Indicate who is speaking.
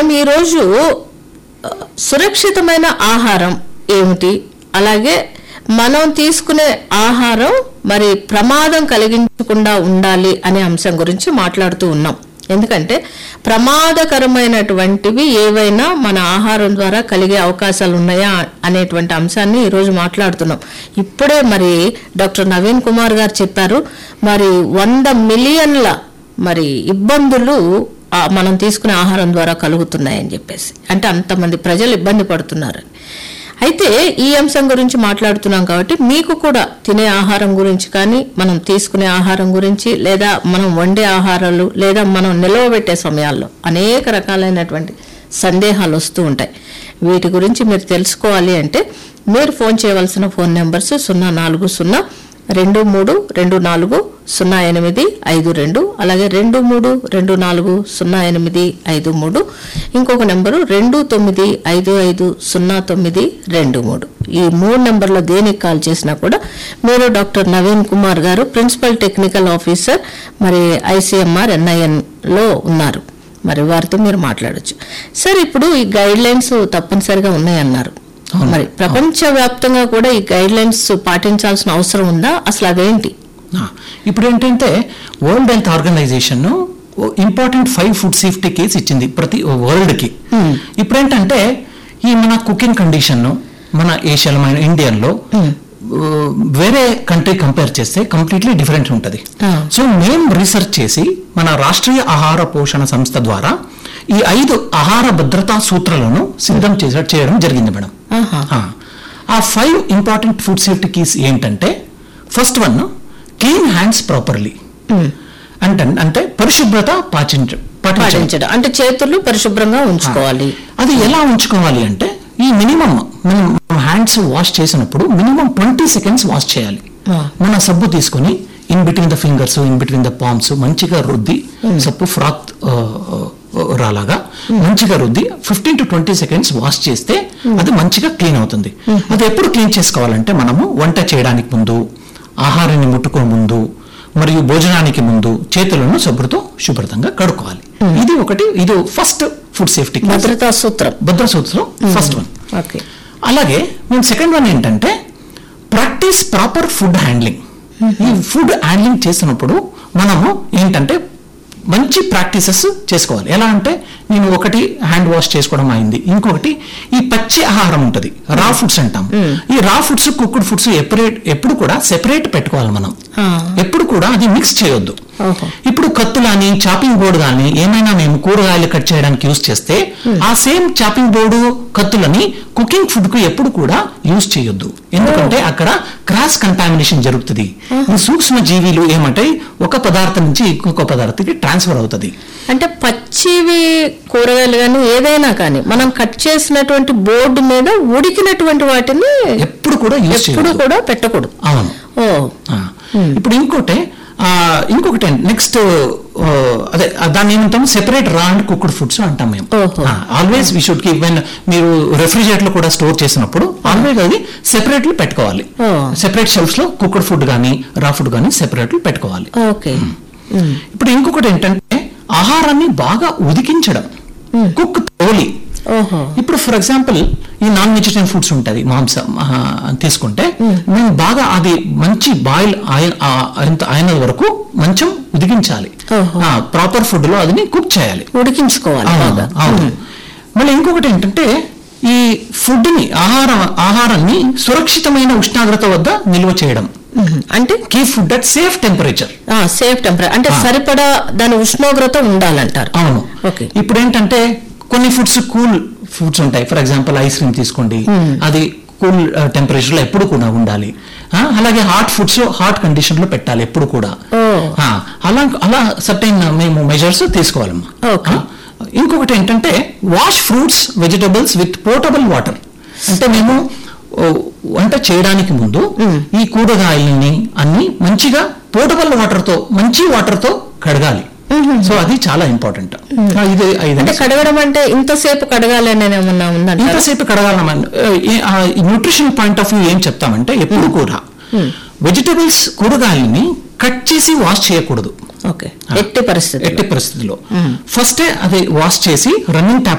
Speaker 1: మనం ఈరోజు ఆ, సురక్షితమైన ఆహారం ఏమిటి అలాగే మనం తీసుకునే ఆహారం మరి ప్రమాదం కలిగించకుండా ఉండాలి అనే అంశం గురించి మాట్లాడుతూ ఉన్నాం ఎందుకంటే ప్రమాదకరమైనటువంటివి ఏవైనా మన ఆహారం ద్వారా కలిగే అవకాశాలు ఉన్నాయా అనేటువంటి అంశాన్ని ఈరోజు మాట్లాడుతున్నాం ఇప్పుడే మరి డాక్టర్ నవీన్ కుమార్ గారు చెప్పారు మరి వంద మిలియన్ల మరి ఇబ్బందులు ఆ, మనం తీసుకునే ఆహారం ద్వారా కలుగుతున్నాయని చెప్పేసి అంటే అంతమంది ప్రజలు ఇబ్బంది పడుతున్నారని అయితే ఈ అంశం గురించి మాట్లాడుతున్నాం కాబట్టి మీకు కూడా తినే ఆహారం గురించి కానీ మనం తీసుకునే ఆహారం గురించి లేదా మనం వండే ఆహారాలు లేదా మనం నిలవబెట్టే సమయాల్లో అనేక రకాలైనటువంటి సందేహాలు వస్తూ ఉంటాయి వీటి గురించి మీరు తెలుసుకోవాలి అంటే మీరు ఫోన్ చేయవలసిన ఫోన్ నెంబర్స్ సున్నా నాలుగు సున్నా రెండు మూడు రెండు నాలుగు సున్నా ఎనిమిది ఐదు రెండు అలాగే రెండు మూడు రెండు నాలుగు సున్నా ఎనిమిది ఐదు మూడు ఇంకొక నెంబరు రెండు తొమ్మిది ఐదు ఐదు సున్నా తొమ్మిది రెండు మూడు ఈ మూడు నెంబర్లో దేనికి కాల్ చేసినా కూడా మీరు డాక్టర్ నవీన్ కుమార్ గారు ప్రిన్సిపల్ టెక్నికల్ ఆఫీసర్ మరి ఐసీఎంఆర్ ఎన్ఐఎన్ లో ఉన్నారు మరి వారితో మీరు మాట్లాడొచ్చు సార్ ఇప్పుడు ఈ గైడ్ లైన్స్ తప్పనిసరిగా ఉన్నాయన్నారు మరి ప్రపంచ వ్యాప్తంగా కూడా ఈ గైడ్ లైన్స్ పాటించాల్సిన అవసరం ఉందా అసలు అదేంటి
Speaker 2: ఆ, ఇప్పుడు ఏంటంటే world health organization important five food safety keys ఇచ్చింది ప్రతి వరల్డ్ కి ఇప్పుడు ఏంటంటే ఈ మన కుకింగ్ కండిషన్ మన ఏషియాలో మన ఇండియన్లో వేరే కంట్రీ కంపేర్ చేస్తే కంప్లీట్లీ డిఫరెంట్ ఉంటుంది
Speaker 1: ఆ.
Speaker 2: సో మేము రీసెర్చ్ చేసి మన రాష్ట్రీయ ఆహార పోషణ సంస్థ ద్వారా ఈ ఐదు ఆహార భద్రతా సూత్రాలను సిద్ధం చేస చేయడం జరిగింది మేడం
Speaker 1: ఆహా.
Speaker 2: ఆ. ఆ five important food safety keys ఏంటంటే first one clean hands properly అంటే అంటే పరిశుభ్రత పాటించ పాటించడం
Speaker 1: పాటించడం అంటే చేతులు పరిశుభ్రంగా ఉంచుకోవాలి
Speaker 2: అది ఎలా ఉంచుకోవాలి అంటే ఈ మినిమం మనం హ్యాండ్స్ వాష్ చేసినప్పుడు మినిమం ట్వంటీ సెకండ్స్ వాష్ చేయాలి
Speaker 1: ఆ.
Speaker 2: మన సబ్బు తీసుకొని in between the fingers in between the palms మంచిగా రుద్ది సబ్బు ఫ్రాక్ ఆ, ఆ, రాలాగా మంచిగా రుద్ది fifteen to twenty seconds wash చేస్తే అది మంచిగా క్లీన్ అవుతుంది అది ఎప్పుడు క్లీన్ చేసుకోవాలంటే మనము వంట చేయడానికి ముందు ఆహారాన్ని ముట్టుకో ముందు మరియు భోజనానికి ముందు చేతులను సబ్బుతో శుభ్రతంగా కడుక్కోవాలి ఇది ఒకటి ఇది ఫస్ట్ ఫుడ్ సేఫ్టీ
Speaker 1: భద్రతా సూత్రం
Speaker 2: భద్ర సూత్రం ఫస్ట్ వన్
Speaker 1: ఓకే
Speaker 2: అలాగే మేము సెకండ్ వన్ ఏంటంటే ప్రాక్టీస్ ప్రాపర్ ఫుడ్ హ్యాండ్లింగ్ ఈ ఫుడ్ హ్యాండ్లింగ్ చేసినప్పుడు మనము ఏంటంటే మంచి ప్రాక్టీసెస్ చేసుకోవాలి ఎలా అంటే నేను ఒకటి హ్యాండ్ వాష్ చేసుకోవడం అయింది ఇంకొకటి ఈ పచ్చి ఆహారం ఉంటుంది రా ఫుడ్స్ అంటాం ఈ రా ఫుడ్స్ కుక్డ్ ఫుడ్స్ ఎప్పుడేట్ ఎప్పుడు కూడా సెపరేట్ పెట్టుకోవాలి మనం
Speaker 1: ఆ.
Speaker 2: ఎప్పుడు కూడా అది మిక్స్ చేయొద్దు
Speaker 1: ఓహో.
Speaker 2: ఇప్పుడు కత్తు కానీ చాపింగ్ బోర్డు కానీ ఏమైనా మేము కూరగాయలు కట్ చేయడానికి యూస్ చేస్తే ఆ సేమ్ చాపింగ్ బోర్డు కత్తులని కుకింగ్ ఫుడ్ కు ఎప్పుడు కూడా యూస్ చేయొద్దు ఎందుకంటే అక్కడ క్రాస్ కంటామినేషన్ జరుగుతుంది ఈ సూక్ష్మ జీవిలు ఏమంటే ఒక పదార్థం నుంచి ఇంకొక పదార్థానికి ట్రాన్స్ఫర్ అవుతుంది
Speaker 1: అంటే పచ్చివి కూరగాయలు కానీ ఏదైనా కానీ మనం కట్ చేసినటువంటి బోర్డు మీద ఉడికినటువంటి వాటిని
Speaker 2: ఎప్పుడు కూడా యూస్
Speaker 1: ఎప్పుడు
Speaker 2: చేయొద్దు
Speaker 1: కూడా పెట్టకూడదు
Speaker 2: అవును
Speaker 1: ఓ
Speaker 2: ఆ, ఇప్పుడు ఇంకోటి ఆ, ఇంకొకటి నెక్స్ట్ అదే ఆ, దాన్ని ఏమంటాం సెపరేట్ రా అండ్ కుక్డ్ ఫుడ్స్ అంటాం మేము
Speaker 1: ఓహో.
Speaker 2: Always we should keep when మీరు రెఫ్రిజిరేటర్ లో కూడా స్టోర్ చేసినప్పుడు ఆల్వేస్ అది సెపరేట్లీ పెట్టుకోవాలి
Speaker 1: ఓ.
Speaker 2: సెపరేట్ షెల్ఫ్స్ లో కుక్డ్ ఫుడ్ కానీ రా ఫుడ్ కానీ సెపరేట్లీ పెట్టుకోవాలి
Speaker 1: ఓకే ఉమ్.
Speaker 2: ఇప్పుడు ఇంకొకటి ఏంటంటే ఆహారాన్ని బాగా ఉదికించడం కుక్ తోలి
Speaker 1: ఓహో
Speaker 2: ఇప్పుడు ఫర్ ఎగ్జాంపుల్ ఈ నాన్ వెజిటేరియన్ ఫుడ్స్ ఉంటుంది మాంసం ఆ, తీసుకుంటే మేము బాగా అది మంచి బాయిల్ ఎంత అయిన వరకు మంచం ఉదికించాలి
Speaker 1: ఓహో.
Speaker 2: ప్రాపర్ ఫుడ్ లో అది కుక్ చేయాలి
Speaker 1: ఉడికించుకోవాలి
Speaker 2: అవును,
Speaker 1: బాగా
Speaker 2: అవును మళ్ళీ ఇంకొకటి ఏంటంటే ఈ ఫుడ్ ని ఆహారం ఆహారాన్ని సురక్షితమైన ఉష్ణోగ్రత వద్ద నిల్వ చేయడం
Speaker 1: ఉమ్. అంటే
Speaker 2: key food at safe temperature
Speaker 1: safe temperature అంటే
Speaker 2: ఆ.
Speaker 1: సరిపడా దాని ఉష్ణోగ్రత ఉండాలంటారు
Speaker 2: అవును
Speaker 1: ఓకే
Speaker 2: ఇప్పుడు ఏంటంటే కొన్ని ఫుడ్స్ కూల్ ఫుడ్స్ ఉంటాయి ఫర్ ఎగ్జాంపుల్ ఐస్ క్రీమ్ తీసుకోండి అది కూల్ టెంపరేచర్ లో ఎప్పుడు కూడా ఉండాలి ఆ, అలాగే హాట్ ఫుడ్స్ హాట్ కండిషన్ లో పెట్టాలి ఎప్పుడు కూడా
Speaker 1: ఓ.
Speaker 2: ఆ, అలా అలా సర్టైన్ మేము మెజర్స్ తీసుకోవాలమ్మా
Speaker 1: Okay.
Speaker 2: ఆ, ఇంకొకటి ఏంటంటే wash fruits vegetables with portable water అంటే మేము ఓ, వంట చేయడానికి ముందు ఈ కూరగాయలని అన్ని మంచిగా పోర్టబుల్ వాటర్ తో మంచి వాటర్ తో కడగాలి సో అది చాలా ఇంపార్టెంట్ ఇది ఇది
Speaker 1: అంటే కడగడం అంటే ఇంతసేపు కడగాలి అనేది ఏమన్నా ఉందంటే
Speaker 2: ఇంతసేపు కడగాలమని న్యూట్రిషన్ పాయింట్ ఆఫ్ వ్యూ ఏం చెప్తామంటే ఎప్పుడు కూడా వెజిటబుల్స్ కూరగాయలని కట్ చేసి వాష్ చేయకూడదు
Speaker 1: ఓకే ఎట్టి పరిస్థితి
Speaker 2: ఎట్టి పరిస్థితిలో ఫస్టే అది వాష్ చేసి రన్నింగ్ ట్యాప్